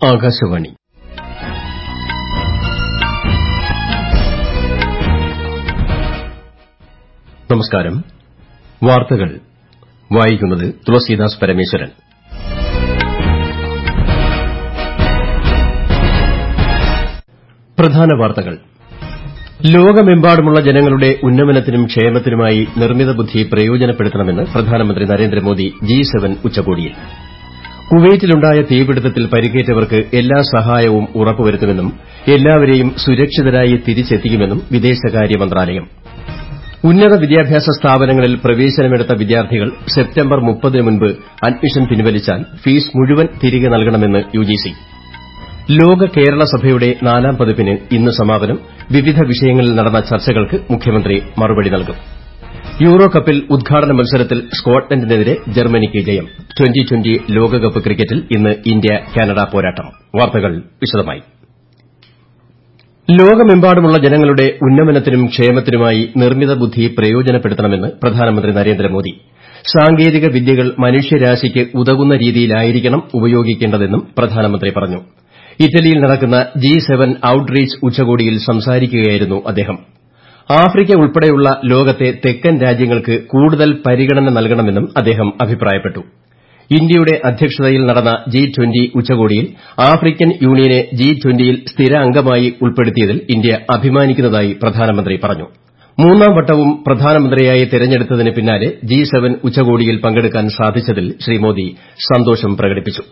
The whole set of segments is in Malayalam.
ആകാശവാണി നമസ്കാരം വാർത്തകൾ വായിക്കുന്നത് തുളസീദാസ് പരമേശ്വരൻ പ്രധാന വാർത്തകൾ ലോകമെമ്പാടുമുള്ള ജനങ്ങളുടെ ഉന്നമനത്തിനും ക്ഷേമത്തിനുമായി നിർമ്മിത ബുദ്ധി പ്രയോജനപ്പെടുത്തണമെന്ന് പ്രധാനമന്ത്രി നരേന്ദ്രമോദി ജി സെവൻ ഉച്ചകോടിയിൽ കുവൈറ്റിലുണ്ടായ തീപിടുത്തത്തിൽ പരിക്കേറ്റവർക്ക് എല്ലാ സഹായവും ഉറപ്പുവരുത്തുമെന്നും എല്ലാവരെയും സുരക്ഷിതരായി തിരിച്ചെത്തിക്കുമെന്നും വിദേശകാര്യ മന്ത്രാലയം ഉന്നത വിദ്യാഭ്യാസ സ്ഥാപനങ്ങളിൽ പ്രവേശനമെടുത്ത വിദ്യാർത്ഥികൾ സെപ്റ്റംബർ മുപ്പതിന് മുൻപ് അഡ്മിഷൻ പിൻവലിച്ചാൽ ഫീസ് മുഴുവൻ തിരികെ നൽകണമെന്ന് യുജിസി ലോക കേരള സഭയുടെ നാലാം പതിപ്പിന് ഇന്ന് സമാപനം വിവിധ വിഷയങ്ങളിൽ നടന്ന ചർച്ചകൾക്ക് മുഖ്യമന്ത്രി മറുപടി നൽകും യൂറോ കപ്പിൽ ഉദ്ഘാടന മത്സരത്തിൽ സ്കോട്ട്ലന്റിനെതിരെ ജർമ്മനിക്ക് ജയം ട്വന്റി ട്വന്റി ലോകകപ്പ് ക്രിക്കറ്റിൽ ഇന്ന് ഇന്ത്യ കാനഡ പോരാട്ടം വാർത്തകൾ വിശദമായി ലോകമെമ്പാടുമുള്ള ജനങ്ങളുടെ ഉന്നമനത്തിനും ക്ഷേമത്തിനുമായി നിർമ്മിത ബുദ്ധി പ്രയോജനപ്പെടുത്തണമെന്ന് പ്രധാനമന്ത്രി നരേന്ദ്രമോദി സാങ്കേതിക വിദ്യകൾ മനുഷ്യരാശിക്ക് ഉതകുന്ന രീതിയിലായിരിക്കണം ഉപയോഗിക്കേണ്ടതെന്നും പ്രധാനമന്ത്രി പറഞ്ഞു ഇറ്റലിയിൽ നടക്കുന്ന ജി സെവൻ ഔട്ട്റീച്ച് ഉച്ചകോടിയിൽ സംസാരിക്കുകയായിരുന്നു അദ്ദേഹം ആഫ്രിക്ക ഉൾപ്പെടെയുള്ള ലോകത്തെ തെക്കൻ രാജ്യങ്ങൾക്ക് കൂടുതൽ പരിഗണന നൽകണമെന്നും അദ്ദേഹം അഭിപ്രായപ്പെട്ടു ഇന്ത്യയുടെ അധ്യക്ഷതയിൽ നടന്ന ജി ട്വന്റി ഉച്ചകോടിയിൽ ആഫ്രിക്കൻ യൂണിയനെ ജി ട്വന്റിയിൽ സ്ഥിര അംഗമായി ഉൾപ്പെടുത്തിയതിൽ ഇന്ത്യ അഭിമാനിക്കുന്നതായി പ്രധാനമന്ത്രി പറഞ്ഞു മൂന്നാം വട്ടവും പ്രധാനമന്ത്രിയായി തെരഞ്ഞെടുത്തതിന് പിന്നാലെ ജി സെവൻ ഉച്ചകോടിയിൽ പങ്കെടുക്കാൻ സാധിച്ചതിൽ ശ്രീ മോദി സന്തോഷം പ്രകടിപ്പിച്ചു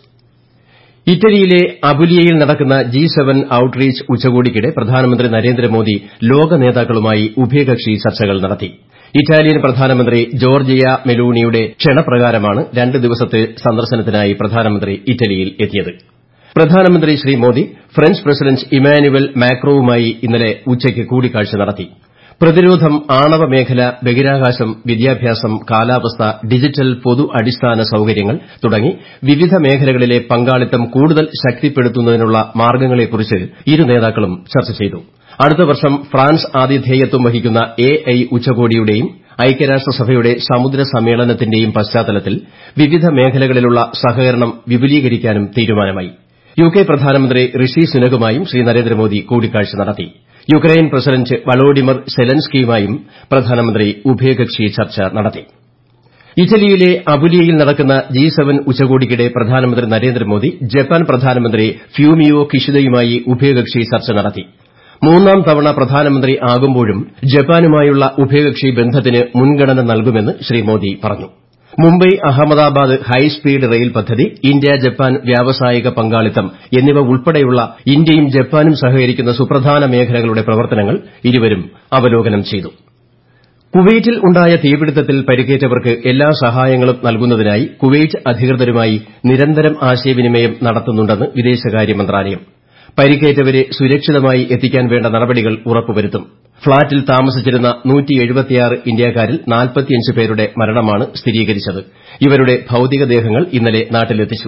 ഇറ്റലിയിലെ അബുലിയയിൽ നടക്കുന്ന ജി സെവൻ ഔട്ട്റീച്ച് ഉച്ചകോടിക്കിടെ പ്രധാനമന്ത്രി നരേന്ദ്രമോദി ലോക നേതാക്കളുമായി ഉഭയകക്ഷി ചർച്ചകൾ നടത്തി ഇറ്റാലിയൻ പ്രധാനമന്ത്രി ജോർജിയ മെലോണിയുടെ ക്ഷണപ്രകാരമാണ് രണ്ട് ദിവസത്തെ സന്ദർശനത്തിനായി പ്രധാനമന്ത്രി ഇറ്റലിയിൽ എത്തിയത് പ്രധാനമന്ത്രി Shri Modi French president Emmanuel മാക്രോവുമായി ഇന്നലെ ഉച്ചയ്ക്ക് കൂടിക്കാഴ്ച നടത്തി പ്രതിരോധം ആണവ മേഖല ബഹിരാകാശം വിദ്യാഭ്യാസം കാലാവസ്ഥ ഡിജിറ്റൽ പൊതു അടിസ്ഥാന സൌകര്യങ്ങൾ തുടങ്ങി വിവിധ മേഖലകളിലെ പങ്കാളിത്തം കൂടുതൽ ശക്തിപ്പെടുത്തുന്നതിനുള്ള മാർഗ്ഗങ്ങളെക്കുറിച്ച് ഇരു നേതാക്കളും ചർച്ച ചെയ്തു അടുത്ത വർഷം ഫ്രാൻസ് ആതിഥേയത്വം വഹിക്കുന്ന എ ഐ ഉച്ചകോടിയുടെയും ഐക്യരാഷ്ട്രസഭയുടെ സമുദ്ര സമ്മേളനത്തിന്റെയും പശ്ചാത്തലത്തിൽ വിവിധ മേഖലകളിലുള്ള സഹകരണം വിപുലീകരിക്കാനും തീരുമാനമായി യുകെ പ്രധാനമന്ത്രി ഋഷി സുനകുമായും ശ്രീ നരേന്ദ്രമോദി കൂടിക്കാഴ്ച നടത്തി യുക്രൈൻ പ്രസിഡന്റ് വളോഡിമർ സെലൻസ്കിയുമായും പ്രധാനമന്ത്രി ഉഭയകക്ഷി ചർച്ച നടത്തി ഇറ്റലിയിലെ അബുലിയയിൽ നടക്കുന്ന ജി സെവൻ ഉച്ചകോടിക്കിടെ പ്രധാനമന്ത്രി നരേന്ദ്രമോദി ജപ്പാൻ പ്രധാനമന്ത്രി ഫ്യൂമിയോ കിഷിദയുമായി ഉഭയകക്ഷി ചർച്ച നടത്തി മൂന്നാം തവണ പ്രധാനമന്ത്രി ആകുമ്പോഴും ജപ്പാനുമായുള്ള ഉഭയകക്ഷി ബന്ധത്തിന് മുൻഗണന നൽകുമെന്ന് ശ്രീ മോദി പറഞ്ഞു മുംബൈ അഹമ്മദാബാദ് ഹൈസ്പീഡ് റെയിൽ പദ്ധതി ഇന്ത്യ ജപ്പാൻ വ്യാവസായിക പങ്കാളിത്തം എന്നിവ ഉൾപ്പെടെയുള്ള ഇന്ത്യയും ജപ്പാനും സഹകരിക്കുന്ന സുപ്രധാന മേഖലകളുടെ പ്രവർത്തനങ്ങൾ ഇരുവരും അവലോകനം ചെയ്തു കുവൈറ്റിൽ ഉണ്ടായ തീപിടുത്തത്തിൽ പരിക്കേറ്റവർക്ക് എല്ലാ സഹായങ്ങളും നൽകുന്നതിനായി കുവൈറ്റ് അധികൃതരുമായി നിരന്തരം ആശയവിനിമയം നടത്തുന്നുണ്ടെന്ന് വിദേശകാര്യ മന്ത്രാലയം പരിക്കേറ്റവരെ സുരക്ഷിതമായി എത്തിക്കാൻ വേണ്ട നടപടികൾ ഉറപ്പുവരുത്തും ഫ്ളാറ്റിൽ താമസിച്ചിരുന്ന ഇന്ത്യക്കാരിൽ പേരുടെ മരണമാണ് സ്ഥിരീകരിച്ചത് ഇവരുടെ ഭൌതികദേഹങ്ങൾ ഇന്നലെ നാട്ടിലെത്തിച്ചു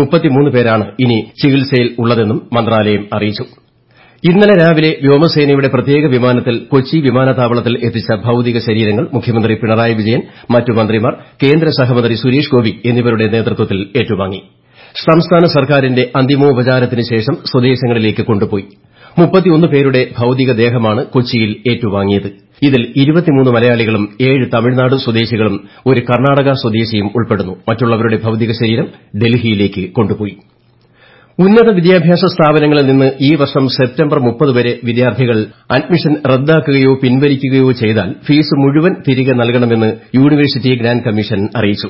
പേരാണ് ഇനി ചികിത്സയിൽ ഉള്ളതെന്നും മന്ത്രാലയം അറിയിച്ചു ഇന്നലെ രാവിലെ വ്യോമസേനയുടെ പ്രത്യേക വിമാനത്തിൽ കൊച്ചി വിമാനത്താവളത്തിൽ എത്തിച്ച ഭൌതിക ശരീരങ്ങൾ മുഖ്യമന്ത്രി പിണറായി വിജയൻ മറ്റു മന്ത്രിമാർ കേന്ദ്ര സഹമന്ത്രി സുരേഷ് ഗോപി എന്നിവരുടെ നേതൃത്വത്തിൽ ഏറ്റുവാങ്ങി സംസ്ഥാന സർക്കാരിന്റെ അന്തിമോപചാരത്തിന് ശേഷം സ്വദേശങ്ങളിലേക്ക് കൊണ്ടുപോയി പേരുടെ ഭൌതികദേഹമാണ് കൊച്ചിയിൽ ഏറ്റുവാങ്ങിയത് ഇതിൽ മലയാളികളും ഏഴ് തമിഴ്നാട് സ്വദേശികളും ഒരു കർണാടക സ്വദേശിയും ഉൾപ്പെടുന്നു മറ്റുള്ളവരുടെ ഭൌതിക ശരീരം ഡൽഹിയിലേക്ക് കൊണ്ടുപോയി ഉന്നത വിദ്യാഭ്യാസ സ്ഥാപനങ്ങളിൽ നിന്ന് ഈ വർഷം സെപ്റ്റംബർ മുപ്പത് വരെ വിദ്യാർത്ഥികൾ അഡ്മിഷൻ റദ്ദാക്കുകയോ പിൻവലിക്കുകയോ ചെയ്താൽ ഫീസ് മുഴുവൻ തിരികെ നൽകണമെന്ന് യൂണിവേഴ്സിറ്റി ഗ്രാന്റ് കമ്മീഷൻ അറിയിച്ചു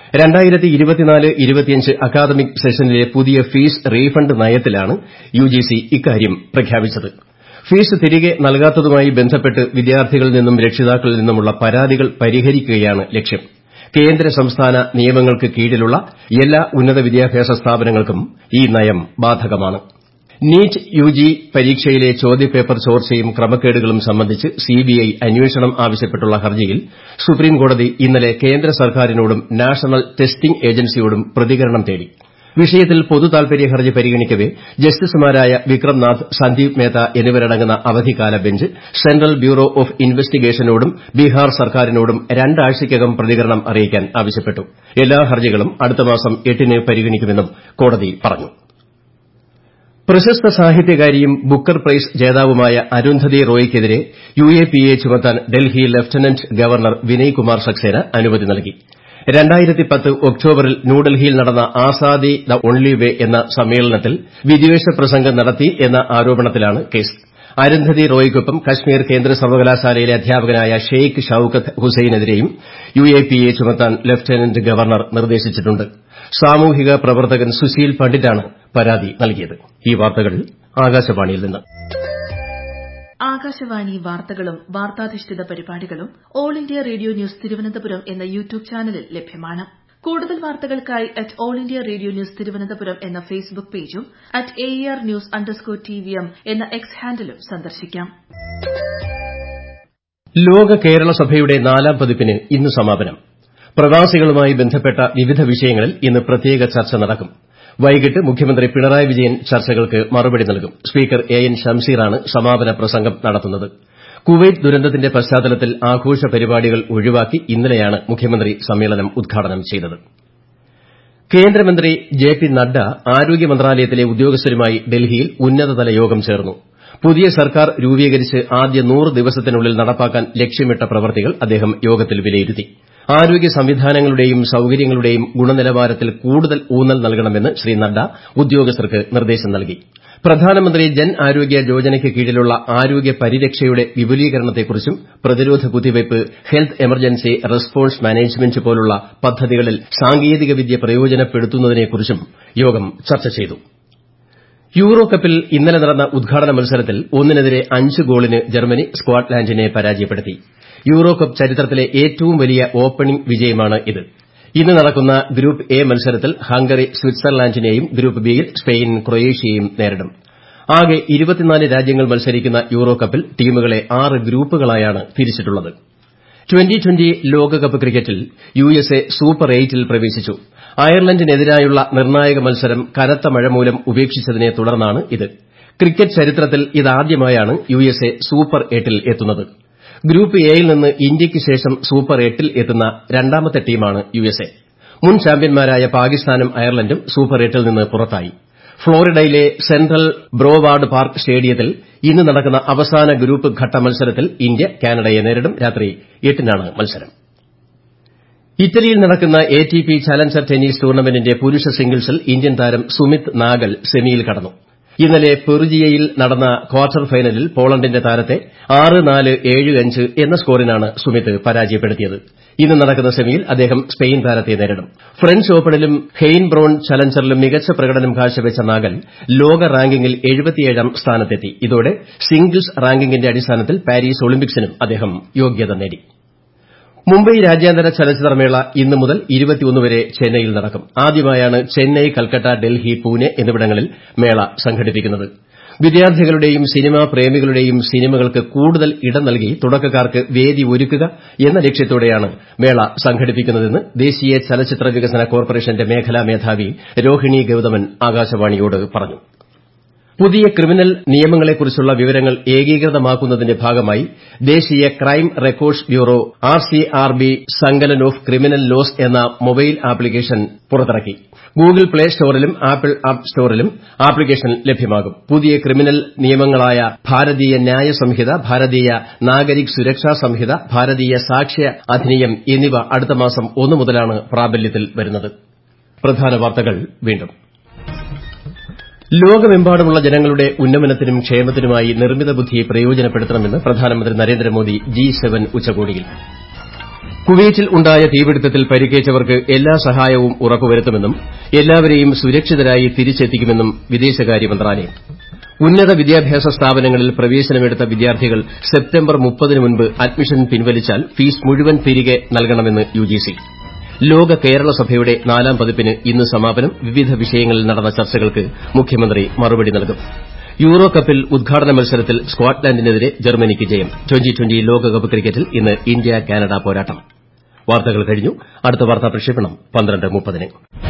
അക്കാദമിക് സെഷനിലെ പുതിയ ഫീസ് റീഫണ്ട് നയത്തിലാണ് യുജിസി ഇക്കാര്യം പ്രഖ്യാപിച്ചത് ഫീസ് തിരികെ നൽകാത്തതുമായി ബന്ധപ്പെട്ട് വിദ്യാർത്ഥികളിൽ നിന്നും രക്ഷിതാക്കളിൽ നിന്നുമുള്ള പരാതികൾ പരിഹരിക്കുകയാണ് ലക്ഷ്യം കേന്ദ്ര സംസ്ഥാന നിയമങ്ങൾക്ക് കീഴിലുള്ള എല്ലാ ഉന്നത വിദ്യാഭ്യാസ സ്ഥാപനങ്ങൾക്കും ഈ നയം ബാധകമാണ് നീറ്റ് യുജി പരീക്ഷയിലെ ചോദ്യപേപ്പർ ചോർച്ചയും ക്രമക്കേടുകളും സംബന്ധിച്ച് സിബിഐ അന്വേഷണം ആവശ്യപ്പെട്ടുള്ള ഹർജിയിൽ സുപ്രീംകോടതി ഇന്നലെ കേന്ദ്ര സർക്കാരിനോടും നാഷണൽ ടെസ്റ്റിംഗ് ഏജൻസിയോടും പ്രതികരണം തേടി വിഷയത്തിൽ പൊതുതാൽപര്യ ഹർജി പരിഗണിക്കവെ ജസ്റ്റിസുമാരായ വിക്രംനാഥ് സന്ദീപ് മേത്ത എന്നിവരടങ്ങുന്ന അവധിക്കാല ബെഞ്ച് സെൻട്രൽ ബ്യൂറോ ഓഫ് ഇൻവെസ്റ്റിഗേഷനോടും ബീഹാർ സർക്കാരിനോടും രണ്ടാഴ്ചയ്ക്കകം പ്രതികരണം അറിയിക്കാൻ ആവശ്യപ്പെട്ടു എല്ലാ ഹർജികളും അടുത്ത മാസം എട്ടിന് പരിഗണിക്കുമെന്നും കോടതി പറഞ്ഞു പ്രശസ്ത സാഹിത്യകാരിയും ബുക്കർ പ്രൈസ് ജേതാവുമായ അരുന്ധതി റോയിക്കെതിരെ യുഎപിഎ ചുമത്താൻ ഡൽഹി ലഫ്റ്റനന്റ് ഗവർണർ വിനയ് കുമാർ സക്സേന അനുമതി നൽകി ഒക്ടോബറിൽ ന്യൂഡൽഹിയിൽ നടന്ന ആസാദി ദ ഒൺലി വേ എന്ന സമ്മേളനത്തിൽ വിദ്വേഷ പ്രസംഗം നടത്തി എന്ന ആരോപണത്തിലാണ് കേസ് അരുന്ധതി റോയിക്കൊപ്പം കശ്മീർ കേന്ദ്ര സർവകലാശാലയിലെ അധ്യാപകനായ ഷെയ്ഖ് ഷൌക്കത്ത് ഹുസൈനെതിരെയും യുഎപിഎ ചുമത്താൻ ലഫ്റ്റനന്റ് ഗവർണർ നിർദ്ദേശിച്ചിട്ടുണ്ട് സാമൂഹിക പ്രവർത്തകൻ സുശീൽ പണ്ഡിറ്റാണ് പരാതി നൽകിയത് ഈ വാർത്തകൾ ആകാശവാണിയിൽ നിന്ന് ആകാശവാണി വാർത്തകളും വാർത്താധിഷ്ഠിത പരിപാടികളും all India radio news Thiruvananthapuram എന്ന യൂട്യൂബ് ചാനലിൽ ലഭ്യമാണ് കൂടുതൽ വാർത്തകൾക്കായി at all India radio news Thiruvananthapuram എന്ന ഫേസ്ബുക്ക് പേജും at A R news underscore T V M എന്ന എക്സ് ഹാൻഡിലും സന്ദർശിക്കാം ലോക കേരള സഭയുടെ നാലാം പതിപ്പിന് ഇന്ന് സമാപനം പ്രവാസികളുമായി ബന്ധപ്പെട്ട വിവിധ വിഷയങ്ങളിൽ ഇന്ന് പ്രത്യേക ചർച്ച നടക്കും വൈകിട്ട് മുഖ്യമന്ത്രി പിണറായി വിജയൻ ചർച്ചകൾക്ക് മറുപടി നൽകും സ്പീക്കർ എ എൻ ഷംസീറാണ് സമാപന പ്രസംഗം നടത്തുന്നത് കുവൈറ്റ് ദുരന്തത്തിന്റെ പശ്ചാത്തലത്തിൽ ആഘോഷ പരിപാടികൾ ഒഴിവാക്കി ഇന്നലെയാണ് മുഖ്യമന്ത്രി സമ്മേളനം ഉദ്ഘാടനം ചെയ്തത് കേന്ദ്രമന്ത്രി ജെ പി നദ്ദ ആരോഗ്യ മന്ത്രാലയത്തിലെ ഉദ്യോഗസ്ഥരുമായി ഡൽഹിയിൽ ഉന്നതതല യോഗം ചേർന്നു പുതിയ സർക്കാർ രൂപീകരിച്ച് ആദ്യ നൂറ് ദിവസത്തിനുള്ളിൽ നടപ്പാക്കാൻ ലക്ഷ്യമിട്ട പ്രവൃത്തികൾ അദ്ദേഹം യോഗത്തിൽ വിലയിരുത്തി ആരോഗ്യ സംവിധാനങ്ങളുടെയും സൌകര്യങ്ങളുടെയും ഗുണനിലവാരത്തിൽ കൂടുതൽ ഊന്നൽ നൽകണമെന്ന് ശ്രീ നദ്ദ ഉദ്യോഗസ്ഥർക്ക് നിർദ്ദേശം നൽകി പ്രധാനമന്ത്രി ജൻ ആരോഗ്യ യോജനയ്ക്ക് കീഴിലുള്ള ആരോഗ്യ പരിരക്ഷയുടെ വിപുലീകരണത്തെക്കുറിച്ചും പ്രതിരോധ കുത്തിവയ്പ് ഹെൽത്ത് എമർജൻസി റെസ്പോൺസ് മാനേജ്മെന്റ് പോലുള്ള പദ്ധതികളിൽ സാങ്കേതികവിദ്യ പ്രയോജനപ്പെടുത്തുന്നതിനെക്കുറിച്ചും യോഗം ചർച്ച ചെയ്തു യൂറോ കപ്പിൽ ഇന്നലെ നടന്ന ഉദ്ഘാടന മത്സരത്തിൽ ഒന്നിനെതിരെ അഞ്ച് ഗോളിന് ജർമ്മനി സ്കോട്ട്ലാൻഡിനെ പരാജയപ്പെടുത്തി യൂറോ കപ്പ് ചരിത്രത്തിലെ ഏറ്റവും വലിയ ഓപ്പണിംഗ് വിജയമാണ് ഇത് ഇന്ന് നടക്കുന്ന ഗ്രൂപ്പ് എ മത്സരത്തിൽ ഹംഗറി സ്വിറ്റ്സർലാൻഡിനെയും ഗ്രൂപ്പ് ബിയിൽ സ്പെയിൻ ക്രൊയേഷ്യയെയും നേരിടും ആകെ രാജ്യങ്ങൾ മത്സരിക്കുന്ന യൂറോ കപ്പിൽ ടീമുകളെ ആറ് ഗ്രൂപ്പുകളായാണ് തിരിച്ചിട്ടുള്ളത് ട്വന്റി ട്വന്റി ലോകകപ്പ് ക്രിക്കറ്റിൽ യുഎസ്എ സൂപ്പർ എയ്റ്റിൽ പ്രവേശിച്ചു അയർലൻഡിനെതിരായുള്ള നിർണായക മത്സരം കനത്ത മഴ മൂലം ഉപേക്ഷിച്ചതിനെ തുടർന്നാണ് ഇത് ക്രിക്കറ്റ് ചരിത്രത്തിൽ ഇതാദ്യമായാണ് യുഎസ്എ സൂപ്പർ എട്ടിൽ എത്തുന്നത് ഗ്രൂപ്പ് എയിൽ നിന്ന് ഇന്ത്യയ്ക്ക് ശേഷം സൂപ്പർ എട്ടിൽ എത്തുന്ന രണ്ടാമത്തെ ടീമാണ് യുഎസ്എ മുൻ ചാമ്പ്യന്മാരായ പാകിസ്ഥാനും അയർലൻഡും സൂപ്പർ എട്ടിൽ നിന്ന് പുറത്തായി ഫ്ളോറിഡയിലെ സെൻട്രൽ ബ്രോവാർഡ് പാർക്ക് സ്റ്റേഡിയത്തിൽ ഇന്ന് നടക്കുന്ന അവസാന ഗ്രൂപ്പ് ഘട്ട മത്സരത്തിൽ ഇന്ത്യ കാനഡയെ നേരിടും രാത്രി എട്ടിനാണ് മത്സരം ഇറ്റലിയിൽ നടക്കുന്ന എടിപി ചലഞ്ചർ ടെന്നീസ് ടൂർണമെന്റിന്റെ പുരുഷ സിംഗിൾസിൽ ഇന്ത്യൻ താരം സുമിത് നാഗൽ സെമിയിൽ കടന്നു ഇന്നലെ പെറുജിയയിൽ നടന്ന ക്വാർട്ടർ ഫൈനലിൽ പോളണ്ടിന്റെ താരത്തെ ആറ് നാല് ഏഴ് അഞ്ച് എന്ന സ്കോറിനാണ് സുമിത് പരാജയപ്പെടുത്തിയത് ഇന്ന് നടക്കുന്ന സെമിയിൽ അദ്ദേഹം സ്പെയിൻ താരത്തെ നേരിടും ഫ്രഞ്ച് ഓപ്പണിലും ഹെയ്ൻബ്രോൺ ചലഞ്ചറിലും മികച്ച പ്രകടനം കാഴ്ചവെച്ച നാഗൽ ലോക റാങ്കിംഗിൽ എഴുപത്തിയേഴാം സ്ഥാനത്തെത്തി ഇതോടെ സിംഗിൾസ് റാങ്കിംഗിന്റെ അടിസ്ഥാനത്തിൽ പാരീസ് ഒളിമ്പിക്സിനും അദ്ദേഹം യോഗ്യത നേടി മുംബൈ രാജ്യാന്തര ചലച്ചിത്രമേള ഇന്ന് മുതൽ വരെ ചെന്നൈയിൽ നടക്കും ആദ്യമായാണ് ചെന്നൈ കൽക്കട്ട ഡൽഹി പൂനെ എന്നിവിടങ്ങളിൽ മേള സംഘടിപ്പിക്കുന്നത് വിദ്യാർത്ഥികളുടെയും സിനിമാ പ്രേമികളുടെയും സിനിമകൾക്ക് കൂടുതൽ ഇടം നൽകി തുടക്കക്കാർക്ക് വേദി ഒരുക്കുക എന്ന ലക്ഷ്യത്തോടെയാണ് മേള സംഘടിപ്പിക്കുന്നതെന്ന് ദേശീയ ചലച്ചിത്ര വികസന കോർപ്പറേഷന്റെ മേഖലാ മേധാവി രോഹിണി ഗൌതമൻ ആകാശവാണിയോട് പറഞ്ഞു പുതിയ ക്രിമിനൽ നിയമങ്ങളെക്കുറിച്ചുള്ള വിവരങ്ങൾ ഏകീകൃതമാക്കുന്നതിന്റെ ഭാഗമായി ദേശീയ crime records bureau RCRB Sankalan of criminal laws എന്ന മൊബൈൽ ആപ്ലിക്കേഷൻ പുറത്തിറക്കി ഗൂഗിൾ പ്ലേ സ്റ്റോറിലും ആപ്പിൾ ആപ്പ് സ്റ്റോറിലും ആപ്ലിക്കേഷൻ ലഭ്യമാകും പുതിയ ക്രിമിനൽ നിയമങ്ങളായ ഭാരതീയ ന്യായ സംഹിത ഭാരതീയ നാഗരിക് സുരക്ഷാ സംഹിത ഭാരതീയ സാക്ഷ്യ അധിനിയം എന്നിവ അടുത്ത മാസം ഒന്ന് മുതലാണ് പ്രാബല്യത്തിൽ വരുന്നത് പ്രധാന വാർത്തകൾ വീണ്ടും ലോകമെമ്പാടുമുള്ള ജനങ്ങളുടെ ഉന്നമനത്തിനും ക്ഷേമത്തിനുമായി നിർമ്മിത ബുദ്ധി പ്രയോജനപ്പെടുത്തണമെന്ന് പ്രധാനമന്ത്രി നരേന്ദ്രമോദി ജി സെവൻ ഉച്ചകോടിയിൽ കുവൈറ്റിൽ ഉണ്ടായ തീപിടുത്തത്തിൽ പരിക്കേറ്റവർക്ക് എല്ലാ സഹായവും ഉറപ്പുവരുത്തുമെന്നും എല്ലാവരെയും സുരക്ഷിതരായി തിരിച്ചെത്തിക്കുമെന്നും വിദേശകാര്യ മന്ത്രാലയം ഉന്നത വിദ്യാഭ്യാസ സ്ഥാപനങ്ങളിൽ പ്രവേശനമെടുത്ത വിദ്യാർത്ഥികൾ സെപ്റ്റംബർ മുപ്പതിന് മുൻപ് അഡ്മിഷൻ പിൻവലിച്ചാൽ ഫീസ് മുഴുവൻ തിരികെ നൽകണമെന്ന് യുജിസി ലോക കേരള സഭയുടെ നാലാം പതിപ്പിന് ഇന്ന് സമാപനം വിവിധ വിഷയങ്ങളിൽ നടന്ന ചർച്ചകൾക്ക് മുഖ്യമന്ത്രി മറുപടി നൽകും യൂറോ കപ്പിൽ ഉദ്ഘാടന മത്സരത്തിൽ സ്കോട്ട്ലാൻഡിനെതിരെ ജർമ്മനിക്ക് ജയം ട്വന്റി ട്വന്റി ലോകകപ്പ് ക്രിക്കറ്റിൽ ഇന്ന് ഇന്ത്യ കാനഡ പോരാട്ടം വാർത്തകൾ കഴിഞ്ഞു അടുത്ത വാർത്താ പ്രക്ഷേപണം പന്ത്രണ്ട് മുപ്പതിന്